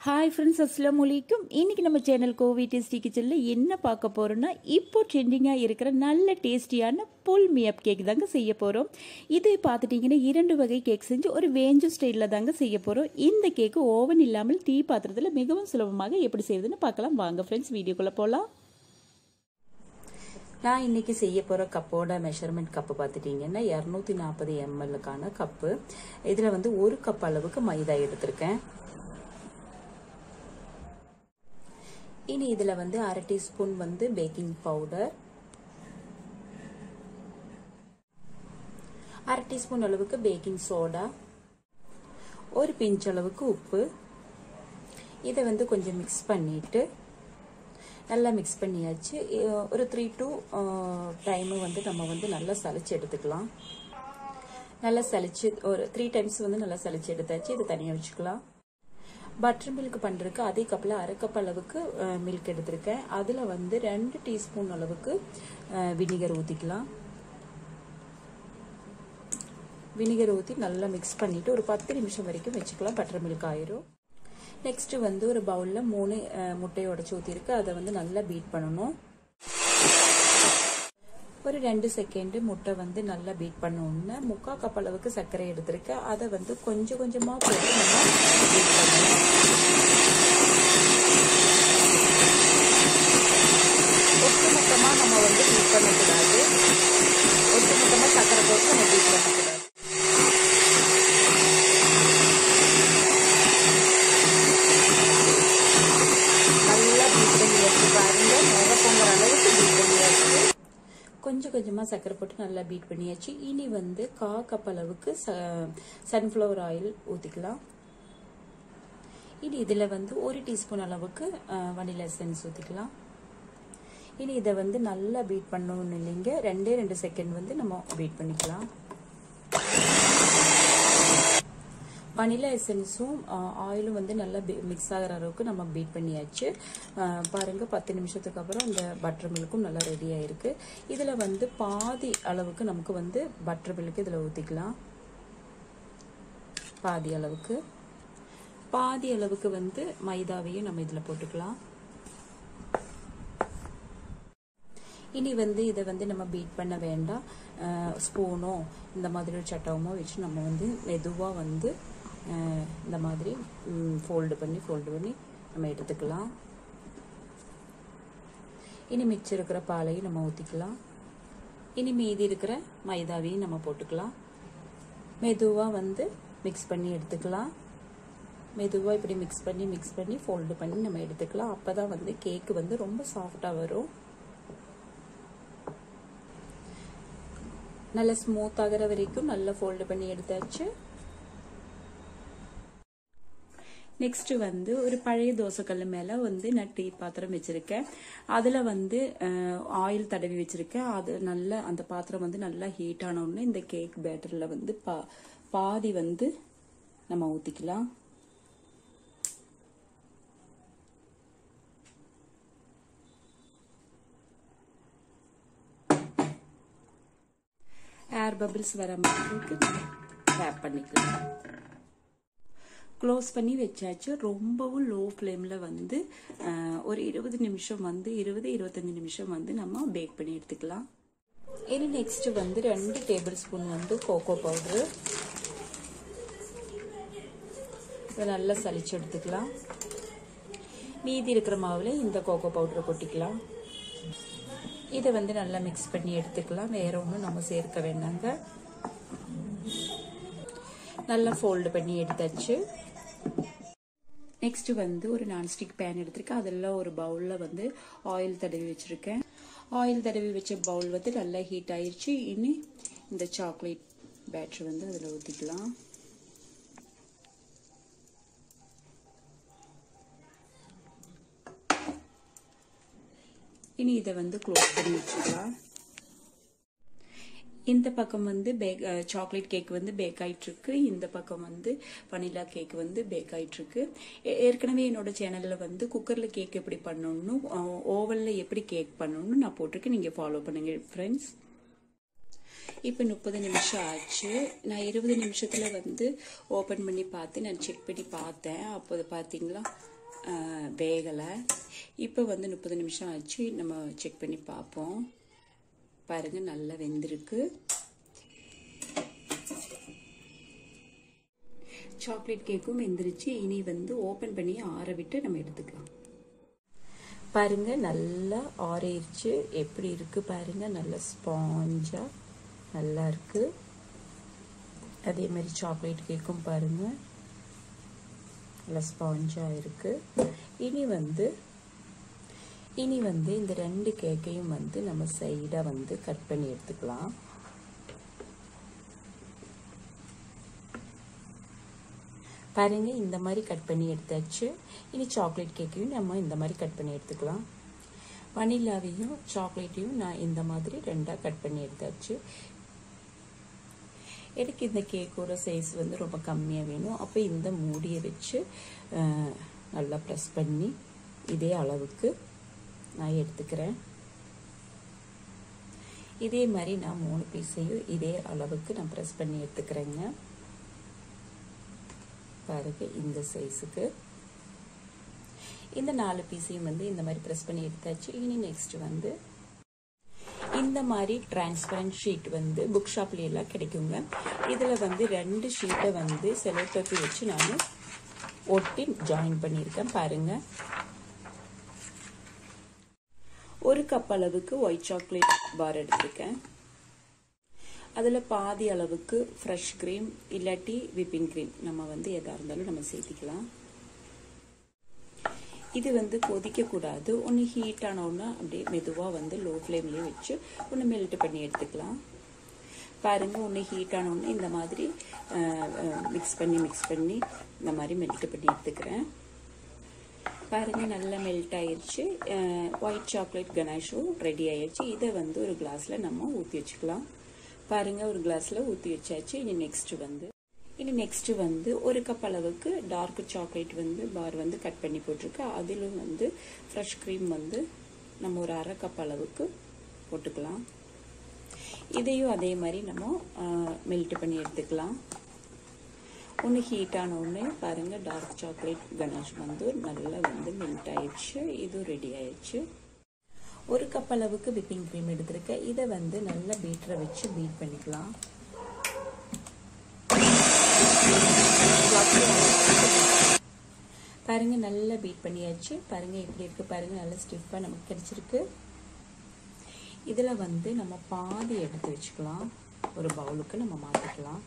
hi friends அஸ்லாம் வலைக்கும் இன்னைக்கு நம்ம சேனல் கோவி டேஸ்டி கிச்சனில் என்ன பார்க்க போகிறோம்னா இப்போ ட்ரெண்டிங்காக இருக்கிற நல்ல டேஸ்டியான புல் மியப் கேக் தாங்க செய்ய போகிறோம் இது பார்த்துட்டிங்கன்னா இரண்டு வகை கேக் செஞ்சு ஒரு வேஞ்சு ஸ்டைலில் தாங்க செய்ய போகிறோம் இந்த கேக்கு ஓவன் இல்லாமல் டீ பாத்திரத்தில் மிகவும் சுலபமாக எப்படி செய்யுதுன்னு பார்க்கலாம் வாங்க ஃப்ரெண்ட்ஸ் வீடியோக்குள்ளே போகலாம் நான் இன்னைக்கு செய்ய போகிற கப்போட மெஷர்மெண்ட் கப்பு பார்த்துட்டிங்கன்னா இரநூத்தி நாற்பது எம்எல்லுக்கான கப்பு இதில் வந்து ஒரு கப் அளவுக்கு மைதா எடுத்திருக்கேன் இனி இதில் வந்து அரை டீஸ்பூன் வந்து பேக்கிங் பவுடர் அரை டீஸ்பூன் அளவுக்கு பேக்கிங் சோடா ஒரு பிஞ்ச் அளவுக்கு உப்பு இதை வந்து கொஞ்சம் மிக்ஸ் பண்ணிட்டு நல்லா மிக்ஸ் பண்ணியாச்சு ஒரு த்ரீ டூ டைமு வந்து நம்ம வந்து நல்லா சளிச்சு எடுத்துக்கலாம் நல்லா சளிச்சு ஒரு த்ரீ டைம்ஸ் வந்து நல்லா சளிச்சு எடுத்தாச்சு இது தனியாக வச்சுக்கலாம் பட்டர் மில்க் பண்ணுறதுக்கு அதே கப்பில் அரை கப் அளவுக்கு மில்க் எடுத்திருக்கேன் அதில் வந்து ரெண்டு டீஸ்பூன் அளவுக்கு வினிகர் ஊற்றிக்கலாம் வினிகர் ஊற்றி நல்லா மிக்ஸ் பண்ணிவிட்டு ஒரு பத்து நிமிஷம் வரைக்கும் வச்சுக்கலாம் பட்டர் மில்க் ஆயிரும் நெக்ஸ்ட்டு வந்து ஒரு பவுலில் மூணு முட்டையை உடச்சி ஊற்றிருக்கு அதை வந்து நல்லா பீட் பண்ணணும் ஒரு ரெண்டு செகண்டு முட்டை வந்து நல்லா பீட் பண்ணோன்னு முக்கால் கப் அளவுக்கு சர்க்கரை எடுத்திருக்கேன் அதை வந்து கொஞ்சம் கொஞ்சமாக போட்டு நம்ம பீட் பண்ணணும் ஒட்டுமொத்தமாக நம்ம வந்து பீட் பண்ணக்கூடாது ஒட்டுமொத்தமாக சர்க்கரை போட்டு நம்ம பீட் பண்ணக்கூடாது நல்லா பீட் பண்ணி வச்சு பாருங்க முக பொங்குற அளவுக்கு பீட் பண்ணியாச்சு கொஞ்சம் கொஞ்சமாக சர்க்கரை போட்டு நல்லா பீட் பண்ணியாச்சு இனி வந்து கா கப் அளவுக்கு சன்ஃப்ளவர் ஆயில் ஊற்றிக்கலாம் இனி இதில் வந்து ஒரு டீஸ்பூன் அளவுக்கு வனிலா எசன்ஸ் ஊற்றிக்கலாம் இனி இதை வந்து நல்லா பீட் பண்ணணும்னு இல்லைங்க ரெண்டே ரெண்டு செகண்ட் வந்து நம்ம பீட் பண்ணிக்கலாம் வனிலா எசன்ஸும் ஆயிலும் வந்து நல்லா மிக்ஸ் ஆகிற அளவுக்கு நம்ம பீட் பண்ணியாச்சு பாருங்க பத்து நிமிஷத்துக்கு அப்புறம் இந்த பட்டர் மில்க்கும் நல்லா ரெடி ஆயிருக்கு இதில் வந்து பாதி அளவுக்கு நமக்கு வந்து பட்டர் மில்க் இதில் ஊற்றிக்கலாம் பாதி அளவுக்கு பாதி அளவுக்கு வந்து மைதாவையும் நம்ம இதில் போட்டுக்கலாம் இனி வந்து இதை வந்து நம்ம பீட் பண்ண வேண்டாம் ஸ்பூனோ இந்த மாதிரி ஒரு சட்டவமோ வச்சு நம்ம வந்து மெதுவாக வந்து இந்த மாதிரி ஃபோல்டு பண்ணி ஃபோல்டு பண்ணி நம்ம எடுத்துக்கலாம் இனி மிச்சம் இருக்கிற பாலையும் நம்ம ஊற்றிக்கலாம் இனி மீதி இருக்கிற மைதாவையும் நம்ம போட்டுக்கலாம் மெதுவாக வந்து மிக்ஸ் பண்ணி எடுத்துக்கலாம் மெதுவாக இப்படி மிக்ஸ் பண்ணி மிக்ஸ் பண்ணி ஃபோல்டு பண்ணி நம்ம எடுத்துக்கலாம் அப்போ தான் வந்து கேக்கு வந்து ரொம்ப சாஃப்டாக வரும் நல்லா ஸ்மூத் ஆகிற வரைக்கும் நல்லா ஃபோல்டு பண்ணி எடுத்தாச்சு நெக்ஸ்ட் வந்து ஒரு பழைய தோசைக்கல் மேலே வந்து நான் டீ பாத்திரம் வச்சிருக்கேன் அதில் வந்து ஆயில் தடவி வச்சிருக்கேன் அது நல்ல அந்த பாத்திரம் வந்து நல்லா ஹீட் ஆன உடனே இந்த கேக் பேட்டரில் வந்து பா பாதி வந்து நம்ம ஊற்றிக்கலாம் ஏர் பபிள்ஸ் வர மாதிரி டேப் பண்ணிக்கலாம் க்ளோஸ் பண்ணி வச்சாச்சு ரொம்பவும் லோ ஃப்ளேமில் வந்து ஒரு இருபது நிமிஷம் வந்து இருபது இருபத்தஞ்சி நிமிஷம் வந்து நம்ம பேக் பண்ணி எடுத்துக்கலாம் இனி நெக்ஸ்ட் வந்து ரெண்டு டேபிள் ஸ்பூன் வந்து கோகோ பவுட்ரு இதை நல்லா சளிச்சு எடுத்துக்கலாம் மீதி இருக்கிற மாவில் இந்த கோகோ பவுடரை கொட்டிக்கலாம் இதை வந்து நல்லா மிக்ஸ் பண்ணி எடுத்துக்கலாம் வேற ஒன்றும் நம்ம சேர்க்க வேண்டாங்க நல்லா ஃபோல்டு பண்ணி எடுத்தாச்சு நெக்ஸ்ட் வந்து ஒரு நான்ஸ்டிக் பேன் எடுத்திருக்கேன் அதில் ஒரு பவுலில் வந்து ஆயில் தடவி வச்சுருக்கேன் ஆயில் தடவி வச்ச பவுல் வந்து நல்லா ஹீட் ஆயிடுச்சு இனி இந்த சாக்லேட் பேட்ரி வந்து அதில் ஊற்றிக்கலாம் இனி இதை வந்து க்ளோஸ் பண்ணி வச்சுக்கலாம் இந்த பக்கம் வந்து பேக் சாக்லேட் கேக் வந்து பேக் ஆயிட்டுருக்கு இந்த பக்கம் வந்து வனிலா கேக் வந்து பேக் ஆயிட்டுருக்கு ஏற்கனவே என்னோட சேனலில் வந்து குக்கரில் கேக் எப்படி பண்ணணும் ஓவனில் எப்படி கேக் பண்ணணும்னு நான் போட்டிருக்கேன் நீங்கள் ஃபாலோ பண்ணுங்க ஃப்ரெண்ட்ஸ் இப்போ முப்பது நிமிஷம் ஆச்சு நான் இருபது நிமிஷத்தில் வந்து ஓப்பன் பண்ணி பார்த்து நான் செக் பண்ணி பார்த்தேன் அப்போது பார்த்தீங்களா வேகலை இப்போ வந்து முப்பது நிமிஷம் ஆச்சு நம்ம செக் பண்ணி பார்ப்போம் பாருங்கள் நல்லா வெந்திருக்கு சாக்லேட் கேக்கும் வெந்துருச்சு இனி வந்து ஓப்பன் பண்ணி ஆற விட்டு நம்ம எடுத்துக்கலாம் பாருங்க நல்லா ஆறிடுச்சு எப்படி இருக்கு பாருங்க நல்லா ஸ்பாஞ்சா நல்லா இருக்கு அதே மாதிரி சாக்லேட் கேக்கும் பாருங்க நல்லா ஸ்பாஞ்சாக இருக்கு இனி வந்து இனி வந்து இந்த ரெண்டு கேக்கையும் வந்து நம்ம சைடாக வந்து கட் பண்ணி எடுத்துக்கலாம் பாருங்க இந்த மாதிரி கட் பண்ணி எடுத்தாச்சு இனி சாக்லேட் கேக்கையும் நம்ம இந்த மாதிரி கட் பண்ணி எடுத்துக்கலாம் வனிலாவையும் சாக்லேட்டையும் நான் இந்த மாதிரி ரெண்டாக கட் பண்ணி எடுத்தாச்சு எனக்கு இந்த கேக்கோட சைஸ் வந்து ரொம்ப கம்மியாக வேணும் அப்போ இந்த மூடியை வச்சு நல்லா ப்ரெஸ் பண்ணி இதே அளவுக்கு நான் எடுத்துக்கிறேன் இதே மாதிரி நான் மூணு பீஸையும் இதே அளவுக்கு நான் ப்ரெஸ் பண்ணி எடுத்துக்கிறேங்க பாருங்க இந்த சைஸுக்கு இந்த நாலு பீஸையும் வந்து இந்த மாதிரி ப்ரெஸ் பண்ணி எடுத்தாச்சு இனி நெக்ஸ்ட் வந்து இந்த மாதிரி டிரான்ஸ்பரண்ட் ஷீட் வந்து புக் ஷாப்ல எல்லாம் கிடைக்குங்க இதில் வந்து ரெண்டு ஷீட்டை வந்து செலோடோப்பி வச்சு நான் ஒட்டி ஜாயின் பண்ணியிருக்கேன் பாருங்க ஒரு கப் அளவுக்கு ஒயிட் சாக்லேட் பார் எடுத்திருக்கேன் அதில் பாதி அளவுக்கு ஃப்ரெஷ் க்ரீம் இல்லாட்டி விப்பிங் க்ரீம் நம்ம வந்து எதாக இருந்தாலும் நம்ம சேர்த்திக்கலாம் இது வந்து கொதிக்கக்கூடாது ஒன்று ஹீட் ஆனோன்னா அப்படியே மெதுவாக வந்து லோ ஃப்ளேம்லேயே வச்சு ஒன்று மெல்ட் பண்ணி எடுத்துக்கலாம் பாருங்கள் ஒன்று ஹீட் ஆனோடனே இந்த மாதிரி மிக்ஸ் பண்ணி மிக்ஸ் பண்ணி இந்த மாதிரி மெல்ட் பண்ணி எடுத்துக்கிறேன் பாருங்கள் நல்லா மெல்ட் ஆயிடுச்சு ஒயிட் சாக்லேட் கனாஷும் ரெடி ஆயிடுச்சு இதை வந்து ஒரு கிளாஸில் நம்ம ஊற்றி வச்சுக்கலாம் பாருங்க ஒரு கிளாஸில் ஊற்றி வச்சாச்சு இனி நெக்ஸ்ட் வந்து இனி நெக்ஸ்ட் வந்து ஒரு கப் அளவுக்கு டார்க் சாக்லேட் வந்து பார் வந்து கட் பண்ணி போட்டிருக்கு அதிலும் வந்து ஃப்ரெஷ் க்ரீம் வந்து நம்ம ஒரு அரை கப் அளவுக்கு போட்டுக்கலாம் இதையும் அதே மாதிரி நம்ம மெல்ட் பண்ணி எடுத்துக்கலாம் ஒன்று ஹீட் ஆன உடனே பாருங்கள் டார்க் சாக்லேட் கணேஷ் வந்து நல்லா வந்து மெல்ட் ஆயிடுச்சு இதுவும் ரெடி ஆயிடுச்சு ஒரு கப் அளவுக்கு விப்பிங் க்ரீம் எடுத்திருக்கேன் இதை வந்து நல்லா பீட்டரை வச்சு பீட் பண்ணிக்கலாம் பாருங்க நல்லா பீட் பண்ணியாச்சு பாருங்க எப்படி இருக்கு பாருங்க நல்லா ஸ்டிஃபாக நமக்கு கிடைச்சிருக்கு இதில் வந்து நம்ம பாதி எடுத்து வச்சுக்கலாம் ஒரு பவுலுக்கு நம்ம மாற்றிக்கலாம்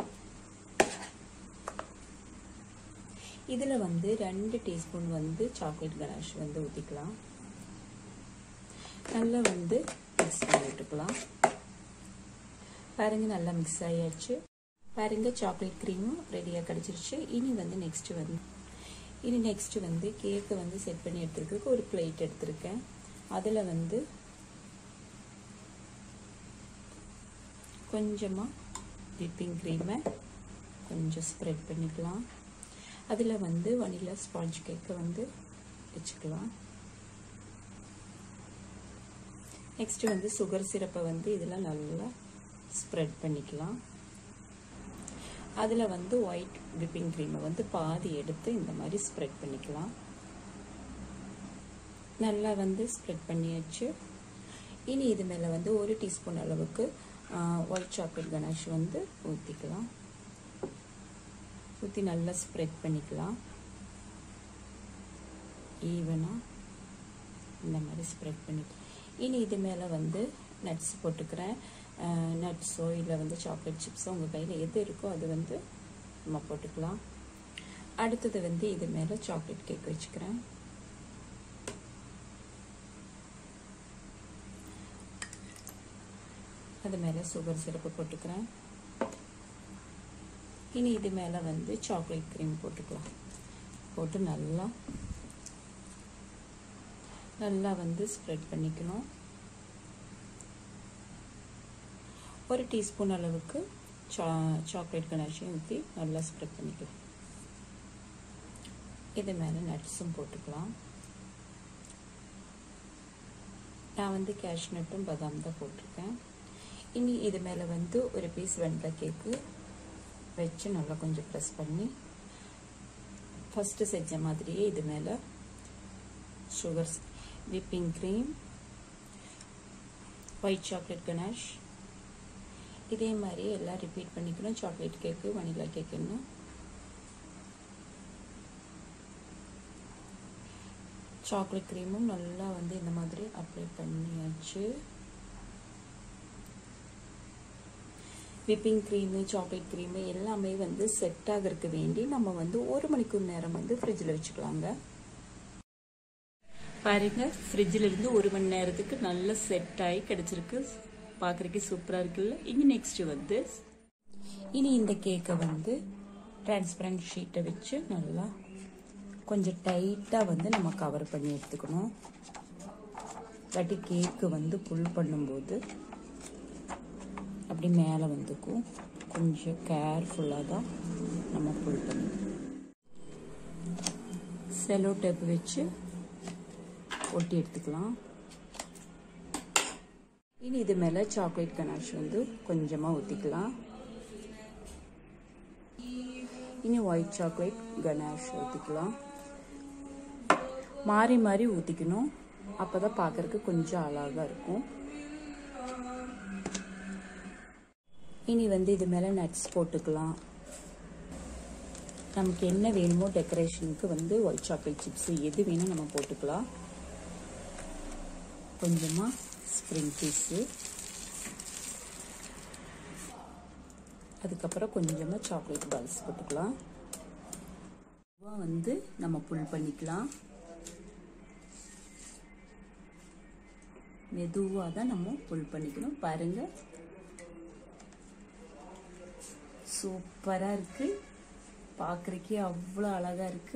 இதில் வந்து ரெண்டு டீஸ்பூன் வந்து சாக்லேட் கனாஷ் வந்து ஊற்றிக்கலாம் நல்லா வந்து மிக்ஸ் பண்ணி விட்டுக்கலாம் பாருங்க நல்லா மிக்ஸ் ஆயாச்சு பாருங்க சாக்லேட் க்ரீமும் ரெடியாக கிடச்சிருச்சு இனி வந்து நெக்ஸ்ட் வந்து இனி நெக்ஸ்ட் வந்து கேக்கை வந்து செட் பண்ணி எடுத்துருக்கு ஒரு பிளேட் எடுத்திருக்கேன் அதில் வந்து கொஞ்சமாக விப்பிங் க்ரீமை கொஞ்சம் ஸ்ப்ரெட் பண்ணிக்கலாம் அதில் வந்து வனிலா ஸ்பாஞ்ச் கேக்கை வந்து வச்சுக்கலாம் நெக்ஸ்ட் வந்து சுகர் சிரப்பை வந்து இதில் நல்லா ஸ்ப்ரெட் பண்ணிக்கலாம் அதில் வந்து ஒயிட் விப்பிங் க்ரீமை வந்து பாதி எடுத்து இந்த மாதிரி ஸ்ப்ரெட் பண்ணிக்கலாம் நல்லா வந்து ஸ்ப்ரெட் பண்ணியாச்சு இனி இது மேலே வந்து ஒரு டீஸ்பூன் அளவுக்கு ஒயிட் சாக்லேட் கனாஷ் வந்து ஊற்றிக்கலாம் ஊற்றி நல்லா ஸ்ப்ரெட் பண்ணிக்கலாம் ஈவனாக இந்த மாதிரி ஸ்ப்ரெட் பண்ணிக்கலாம் இனி இது மேலே வந்து நட்ஸ் போட்டுக்கிறேன் நட்ஸோ இல்லை வந்து சாக்லேட் சிப்ஸோ உங்கள் கையில் எது இருக்கோ அது வந்து நம்ம போட்டுக்கலாம் அடுத்தது வந்து இது மேலே சாக்லேட் கேக் வச்சுக்கிறேன் அது மேலே சுகர் சிரப்பு போட்டுக்கிறேன் இனி இது மேலே வந்து சாக்லேட் க்ரீம் போட்டுக்கலாம் போட்டு நல்லா நல்லா வந்து ஸ்ப்ரெட் பண்ணிக்கணும் ஒரு டீஸ்பூன் அளவுக்கு சா சாக்லேட் கனாஷையும் ஊற்றி நல்லா ஸ்ப்ரெட் பண்ணிக்கலாம் இது மேலே நட்ஸும் போட்டுக்கலாம் நான் வந்து கேஷ்நட்டும் பதாம் தான் போட்டிருக்கேன் இனி இது மேலே வந்து ஒரு பீஸ் வெண்ணிலா கேக்கு வச்சு நல்லா கொஞ்சம் ப்ரெஸ் பண்ணி ஃபஸ்ட்டு செஞ்ச மாதிரியே இது மேலே sugar whipping cream white chocolate ganache இதே மாதிரி எல்லாம் ரிப்பீட் பண்ணிக்கணும் சாக்லேட் கேக்கு வனிலா கேக்குன்னு சாக்லேட் க்ரீமும் நல்லா வந்து இந்த மாதிரி அப்ளை பண்ணியாச்சு விப்பிங் க்ரீமு சாக்லேட் க்ரீமு எல்லாமே வந்து செட் ஆகிறதுக்கு வேண்டி நம்ம வந்து ஒரு மணிக்கூர் நேரம் வந்து ஃப்ரிட்ஜில் வச்சுக்கலாங்க பாருங்க ஃப்ரிட்ஜில் இருந்து ஒரு மணி நேரத்துக்கு நல்ல செட் ஆகி கிடச்சிருக்கு பார்க்குறதுக்கு சூப்பராக இருக்குல்ல இனி நெக்ஸ்ட் வந்து இனி இந்த கேக்கை வந்து டிரான்ஸ்பரண்ட் ஷீட்டை வச்சு நல்லா கொஞ்சம் டைட்டாக வந்து நம்ம கவர் பண்ணி எடுத்துக்கணும் இல்லாட்டி கேக்கு வந்து புல் பண்ணும்போது அப்படி மேலே வந்துக்கும் கொஞ்சம் கேர்ஃபுல்லாக தான் நம்ம புல் பண்ணணும் செலோ டேப் வச்சு ஒட்டி எடுத்துக்கலாம் இனி இது மேலே சாக்லேட் கனாஷ் வந்து கொஞ்சமாக ஊற்றிக்கலாம் இனி ஒயிட் சாக்லேட் கனாஷ் ஊற்றிக்கலாம் மாறி மாறி ஊற்றிக்கணும் அப்போ தான் பார்க்குறதுக்கு கொஞ்சம் அழகாக இருக்கும் இனி வந்து இது மேலே நட்ஸ் போட்டுக்கலாம் நமக்கு என்ன வேணுமோ டெக்கரேஷனுக்கு வந்து ஒயிட் சாக்லேட் சிப்ஸ் எது வேணும் நம்ம போட்டுக்கலாம் கொஞ்சமாக ஸ்ப்ரிங் பீஸு அதுக்கப்புறம் கொஞ்சமாக சாக்லேட் பால்ஸ் போட்டுக்கலாம் வந்து நம்ம புல் பண்ணிக்கலாம் மெதுவாக தான் நம்ம புல் பண்ணிக்கணும் பாருங்கள் சூப்பராக இருக்கு பார்க்குறக்கே அவ்வளோ அழகாக இருக்கு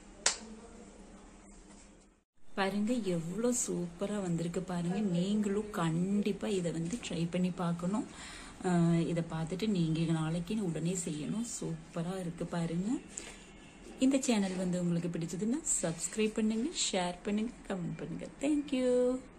பாருங்க எவ்வளோ சூப்பராக வந்திருக்கு பாருங்க நீங்களும் கண்டிப்பாக இதை வந்து ட்ரை பண்ணி பார்க்கணும் அஹ் இதை பார்த்துட்டு நீங்கள் நாளைக்கு உடனே செய்யணும் சூப்பராக இருக்கு பாருங்க இந்த சேனல் வந்து உங்களுக்கு பிடிச்சதுன்னா சப்ஸ்கிரைப் பண்ணுங்க ஷேர் பண்ணுங்க கமெண்ட் பண்ணுங்க தேங்க்யூ